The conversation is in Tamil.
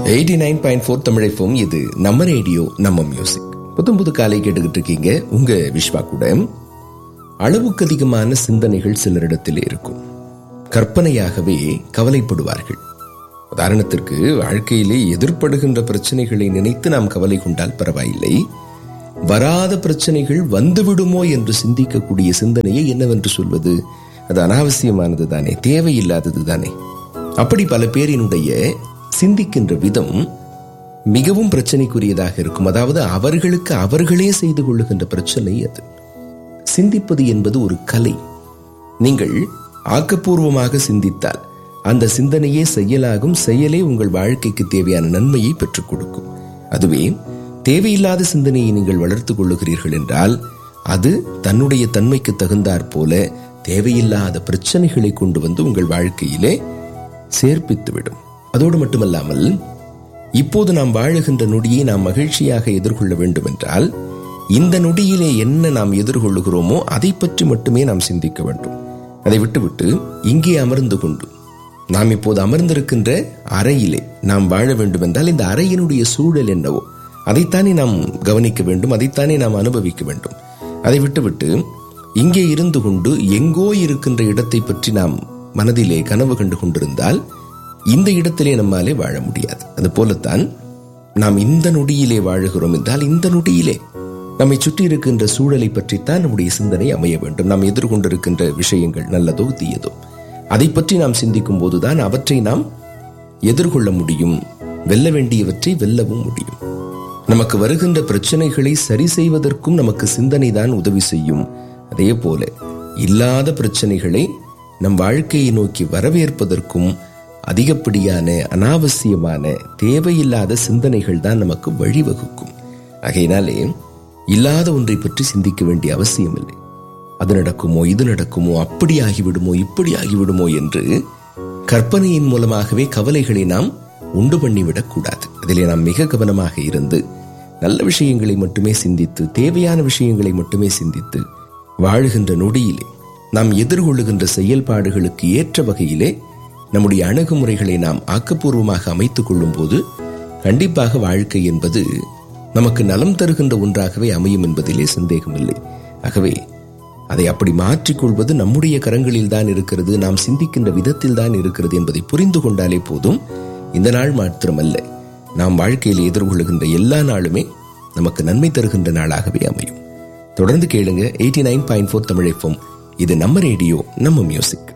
எயிட்டி நைன் பாயிண்ட் ஃபோர் தமிழைப்போம் இது நம்ம ரேடியோ நம்ம மியூசிக் புத்தம் புது காலை கேட்டுக்கிட்டு இருக்கீங்க உங்க விஸ்வா கூட அளவுக்கு அதிகமான சிந்தனைகள் சிலரிடத்தில் இருக்கும் கற்பனையாகவே கவலைப்படுவார்கள் உதாரணத்திற்கு வாழ்க்கையிலே எதிர்ப்படுகின்ற பிரச்சனைகளை நினைத்து நாம் கவலை கொண்டால் பரவாயில்லை வராத பிரச்சனைகள் வந்துவிடுமோ என்று சிந்திக்கக்கூடிய சிந்தனையை என்னவென்று சொல்வது அது அனாவசியமானது தானே தேவையில்லாதது தானே அப்படி பல பேரினுடைய சிந்திக்கின்ற விதம் மிகவும் பிரச்சனைக்குரியதாக இருக்கும் அதாவது அவர்களுக்கு அவர்களே செய்து கொள்ளுகின்ற பிரச்சனை அது சிந்திப்பது என்பது ஒரு கலை நீங்கள் ஆக்கப்பூர்வமாக சிந்தித்தால் அந்த சிந்தனையே செயலாகும் செயலே உங்கள் வாழ்க்கைக்கு தேவையான நன்மையை பெற்றுக் கொடுக்கும் அதுவே தேவையில்லாத சிந்தனையை நீங்கள் வளர்த்துக் கொள்ளுகிறீர்கள் என்றால் அது தன்னுடைய தன்மைக்கு தகுந்தாற் போல தேவையில்லாத பிரச்சனைகளை கொண்டு வந்து உங்கள் வாழ்க்கையிலே சேர்ப்பித்துவிடும் அதோடு மட்டுமல்லாமல் இப்போது நாம் வாழுகின்ற நொடியை நாம் மகிழ்ச்சியாக எதிர்கொள்ள வேண்டும் என்றால் இந்த நொடியிலே என்ன நாம் எதிர்கொள்ளுகிறோமோ அதை பற்றி மட்டுமே நாம் சிந்திக்க வேண்டும் அதை விட்டுவிட்டு இங்கே அமர்ந்து கொண்டு நாம் இப்போது அமர்ந்திருக்கின்ற அறையிலே நாம் வாழ வேண்டும் என்றால் இந்த அறையினுடைய சூழல் என்னவோ அதைத்தானே நாம் கவனிக்க வேண்டும் அதைத்தானே நாம் அனுபவிக்க வேண்டும் அதை விட்டுவிட்டு இங்கே இருந்து கொண்டு எங்கோ இருக்கின்ற இடத்தை பற்றி நாம் மனதிலே கனவு கண்டு கொண்டிருந்தால் இந்த இடத்திலே நம்மாலே வாழ முடியாது அது போலத்தான் நாம் இந்த நொடியிலே வாழுகிறோம் என்றால் இந்த நொடியிலே நம்மை சுற்றி இருக்கின்ற சூழலை பற்றித்தான் நம்முடைய சிந்தனை அமைய வேண்டும் நாம் எதிர்கொண்டிருக்கின்ற விஷயங்கள் நல்லதோ தீயதோ அதை பற்றி நாம் சிந்திக்கும் போதுதான் அவற்றை நாம் எதிர்கொள்ள முடியும் வெல்ல வேண்டியவற்றை வெல்லவும் முடியும் நமக்கு வருகின்ற பிரச்சனைகளை சரி செய்வதற்கும் நமக்கு சிந்தனை தான் உதவி செய்யும் அதே போல இல்லாத பிரச்சனைகளை நம் வாழ்க்கையை நோக்கி வரவேற்பதற்கும் அதிகப்படியான அனாவசியமான தேவையில்லாத சிந்தனைகள் தான் நமக்கு வழிவகுக்கும் ஆகையினாலே இல்லாத ஒன்றை பற்றி சிந்திக்க வேண்டிய அவசியம் இல்லை அது நடக்குமோ இது நடக்குமோ அப்படி ஆகிவிடுமோ இப்படி ஆகிவிடுமோ என்று கற்பனையின் மூலமாகவே கவலைகளை நாம் உண்டு பண்ணிவிடக் கூடாது அதிலே நாம் மிக கவனமாக இருந்து நல்ல விஷயங்களை மட்டுமே சிந்தித்து தேவையான விஷயங்களை மட்டுமே சிந்தித்து வாழுகின்ற நொடியிலே நாம் எதிர்கொள்ளுகின்ற செயல்பாடுகளுக்கு ஏற்ற வகையிலே நம்முடைய அணுகுமுறைகளை நாம் ஆக்கப்பூர்வமாக அமைத்துக் கொள்ளும் போது கண்டிப்பாக வாழ்க்கை என்பது நமக்கு நலம் தருகின்ற ஒன்றாகவே அமையும் என்பதிலே சந்தேகமில்லை ஆகவே அதை அப்படி மாற்றிக்கொள்வது நம்முடைய கரங்களில் தான் இருக்கிறது நாம் சிந்திக்கின்ற விதத்தில் தான் இருக்கிறது என்பதை புரிந்து கொண்டாலே போதும் இந்த நாள் மாத்திரமல்ல நாம் வாழ்க்கையில் எதிர்கொள்ளுகின்ற எல்லா நாளுமே நமக்கு நன்மை தருகின்ற நாளாகவே அமையும் தொடர்ந்து கேளுங்க eighty nine point four Tamil இது நம்ம ரேடியோ நம்ம மியூசிக்